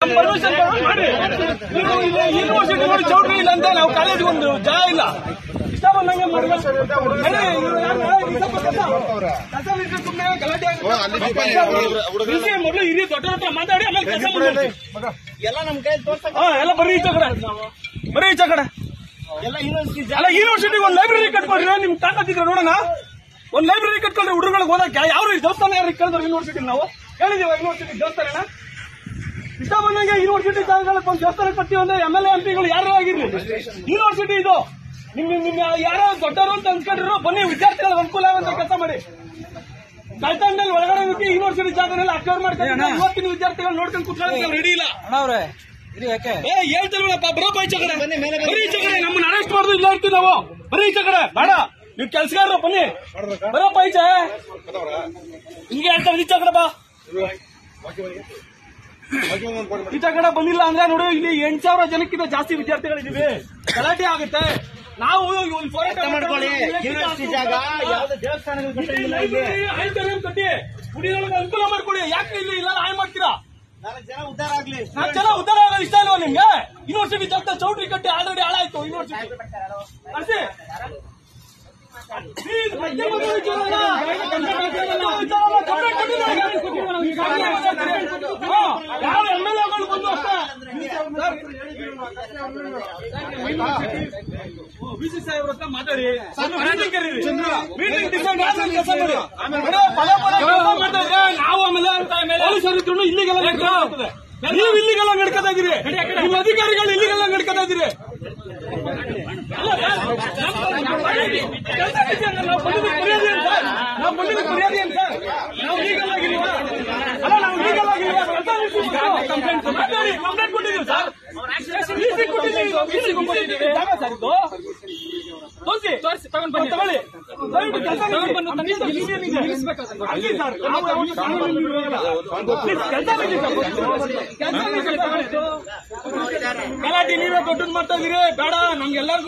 Permission ಮಾಡಿ ನೀವು ಇಲ್ಲಿ ಯೂನಿವರ್ಸಿಟಿ ನೋಡಿ ಚೌಟ್ರಿ ಇಲ್ಲ ಅಂತ ನಾವು ಕಾಲೇಜ್ ಒಂದು ಜಾಗ ಇಲ್ಲ ಇಷ್ಟ ಬಂದಂಗೆ ಮಾಡಿ ನಡಿ, ಇವ್ರು ಯಾರು ನಾಳೆ ಈ ಸ್ವಲ್ಪ ಕಸ. ಕಸ ಬಿಟ್ಟು ಸುಮ್ನೆ ಗಲಾಟೆ ಆಗುತ್ತೆ. ಬಿಸಿ ಮೊದಲು ಹಿರಿಯ ದೊಡ್ಡವ್ರ ಹತ್ರ ಮಾತಾಡಿ ಆಮೇಲೆ ಕೆಲಸ ಎಲ್ಲ ನಮ್ ಕೈ ತೋರ್ಸಕ್ ಹಾ ಎಲ್ಲ ಬರೀ ಈಚೆ ಕಡೆ ಬರೀ ಈಚೆ ಕಡೆ ಎಲ್ಲ ಯೂನಿವರ್ಸಿಟಿ ಅಲ್ಲ ಯೂನಿವರ್ಸಿಟಿಗೆ ಒಂದು ಲೈಬ್ರರಿ ಕಟ್ಕೊಡ್ರಿ ನಿಮ್ ತಾಕತ್ತಿದ್ರೆ ನೋಡೋಣ ಒಂದ್ ಲೈಬ್ರರಿ ಕಟ್ಕೊಂಡ್ರೆ ಹುಡುಗರಿಗೆ ಓದಕ್ಕೆ ಯಾವ ದೇವಸ್ಥಾನ ಯಾರು ಕೇಳಿದ್ರು ಯೂನಿವರ್ಸಿಟಿ ನಾವು ಹೇಳಿದೀವ ಯೂನಿವರ್ಸಿಟಿ ದೇವಸ್ಥಾನ ಇಷ್ಟ ಬಂದಂಗೆ ಯೂನಿವರ್ಸಿಟಿ ಜಾಗಗಳಿಗೆ ಒಂದು ದೇವಸ್ಥಾನ ಕಟ್ತೀವಿ ಅಂದ್ರೆ ಎಂ ಎಲ್ ಎಂ ಪಿಗಳು ಯಾರು ಆಗಿರ್ಲಿ ಯೂನಿವರ್ಸಿಟಿ ಇದು ನಿಮ್ ನಿಮ್ ನಿಮ್ ಯಾರೋ ದೊಡ್ಡವರು ಅಂತ ಅನ್ಕೊಂಡಿರೋ ಬನ್ನಿ ವಿದ್ಯಾರ್ಥಿಗಳ ಅನುಕೂಲ ಆಗುವಂತ ಕೆಲಸ ಮಾಡಿ ಕಳ್ತಂಡಲ್ಲಿ ಒಳಗಡೆ ಹೋಗಿ ಯೂನಿವರ್ಸಿಟಿ ಜಾಗದಲ್ಲಿ ಅಕ್ವರ್ ಮಾಡ್ಕೊಂಡು ಇವತ್ತಿನ ವಿದ್ಯಾರ್ಥಿಗಳು ನೋಡ್ಕೊಂಡು ಕುತ್ಕೊಳ್ಳೋಕೆ ರೆಡಿ ಇಲ್ಲ ಅಣ್ಣವ್ರೆ ಇರಿ ಯಾಕೆ ಏ ಹೇಳ್ತಾರಲ್ಲಪ್ಪ ಬರೋ ಬೈ ಚಕಡೆ ಬರೀ ಚಕಡೆ ನಮ್ಮನ್ನ ಅರೆಸ್ಟ್ ಮಾಡುದು ಇಲ್ಲ ಇರ್ತೀವಿ ನಾವು ಬರೀ ಚಕಡೆ ಬೇಡ ನೀವು ಕೆಲ್ಸಗಾರರು ಬನ್ನಿ ಬರೋ ಪೈಚ ಹಿಂಗೆ ಹೇಳ್ತಾರೆ ಈಚ ಕಡೆ ಬಾ ಈಚ ಕಡೆ ಬಂದಿಲ್ಲ ಅಂದ್ರೆ ನೋಡು ಇಲ್ಲಿ ಎಂಟ್ ಸಾವಿರ ಜನಕ್ಕಿಂತ ಜಾಸ್ತಿ ವಿದ್ಯಾರ್ಥಿಗಳಿದ್ದೀವಿ ಗಲಾಟೆ ಆಗುತ್ತೆ ನಾವು ಇಲ್ಲಿ ಹೋರಾಟ ಮಾಡ್ಕೊಳ್ಳಿ ಯೂನಿವರ್ಸಿಟಿ ಜಾಗ ಯಾವ್ದು ದೇವಸ್ಥಾನಗಳು ಕಟ್ಟಂಗಿಲ್ಲ ಇಲ್ಲಿ ಆಯ್ತಾರೆ ಕಟ್ಟಿ ಕುಡಿಯೋರಿಗೆ ಅನುಕೂಲ ಮಾಡ್ಕೊಡಿ ಯಾಕೆ ಇಲ್ಲಿ ಇಲ್ಲ ಹಾಳು ಮಾಡ್ತೀರಾ ನಾಲ್ಕು ಜನ ಉದ್ಧಾರ ಆಗ್ಲಿ ನಾಲ್ಕು ಜನ ಉದ್ಧಾರ ಆಗೋದು ಇಷ್ಟ ಇಲ್ವಾ ನಿಮ್ಗೆ ಯೂನಿವರ್ಸಿಟಿ ಜಾಗ ಚೌಟ್ರಿ ಕಟ್ಟಿ ಆಲ್ರೆಡಿ ಹಾಳಾಯ್ತು ಯೂನಿವರ್ಸಿಟಿ ಅಷ್ಟೇ ಪ್ಲೀಸ್, ಮತ್ತೆ ಮತ್ತೆ ವಿಚಾರಲ್ಲ. ವಿಚಾರಲ್ಲ, ಕಂಪ್ಲೇಂಟ್ ಕೊಟ್ಟಿದ್ದಾರೆ. ಹಾ, ಯಾವ MLA ಗಳು ಬಂದು ಅಷ್ಟೇ. ಬಿಸಿ ಸಾಹೇಬ್ರ ಹತ್ರ ಮಾತಾಡಿ ಮೀಟಿಂಗ್ ಕರೀರಿ ಮೀಟಿಂಗ್ ಡಿಸೈಡ್ ಆದ್ಮೇಲೆ ಕೆಲಸ ಮಾಡಿ ಬರೀ ಪದೇ ಪದೇ ಕೆಲಸ ಮಾಡ್ತಾ ಇದ್ರೆ ನಾವು ಆಮೇಲೆ ಪೊಲೀಸರು ಇದ್ರು ಇಲ್ಲಿಗೆಲ್ಲ ನಡ್ಕೊಳ್ತದೆ ನೀವು ಇಲ್ಲಿಗೆಲ್ಲ ನಡ್ಕೊತಾ ಇದೀರಿ ನಿಮ್ಮ ಅಧಿಕಾರಿಗಳು ಇಲ್ಲಿಗೆಲ್ಲ ನಡ್ಕೊತಾ ಇದೀರಿ ನಾವು ಬಂದಿದ್ದಕ್ಕೆ ಮರ್ಯಾದೆ ಏನ್ ಸರ್? ನಾವು ಬಂದಿದ್ದಕ್ಕೆ ಮರ್ಯಾದೆ ಏನ್ ಸರ್? ನಾವು ಲೀಗಲ್ ಆಗಿಲ್ವಾ ಅಲ್ಲ ನಾವು ಲೀಗಲ್ ಆಗಿಲ್ವಾ ಕಂಪ್ಲೇಂಟ್ ಮಾತಾಡಿ ಕಂಪ್ಲೇಂಟ್ ಕೊಟ್ಟಿದ್ದೀವಿ ಸರ್ PC ಕೊಟ್ಟಿದ್ದೀವಿ PC ಕೊಟ್ಟಿದ್ದೀವಿ. ಜಾಗ ಸರ್ ಇದು ತೋರಿಸಿ ತೋರಿಸಿ ತಗೊಂಡ್ ಬನ್ನಿ ತಗೊಳ್ಳಿ ದಯವಿಟ್ಟು ಕೆಲಸ ತಗೊಂಡ್ ಬಂದು ತಂದಿದ್ದು ನೀವೇನಿದೆ? ಅಲ್ಲಿ ಸರ್ ನಾವು ಯಾವತ್ತೂ ಕಾನೂನಿನ ವಿರೋಧ ಅಲ್ಲ. Please, ಕೆಲಸ ಬಿಡಿ ಸರ್. ಕೆಲಸ ಬಿಡಿ ಸರ್. ಗಲಾಟೆ ನೀವೇ ದೊಡ್ಡದು ಮಾಡ್ತಾ ಇದೀರಿ ಬೇಡ ನಮ್ಗೆಲ್ಲರಿಗೂ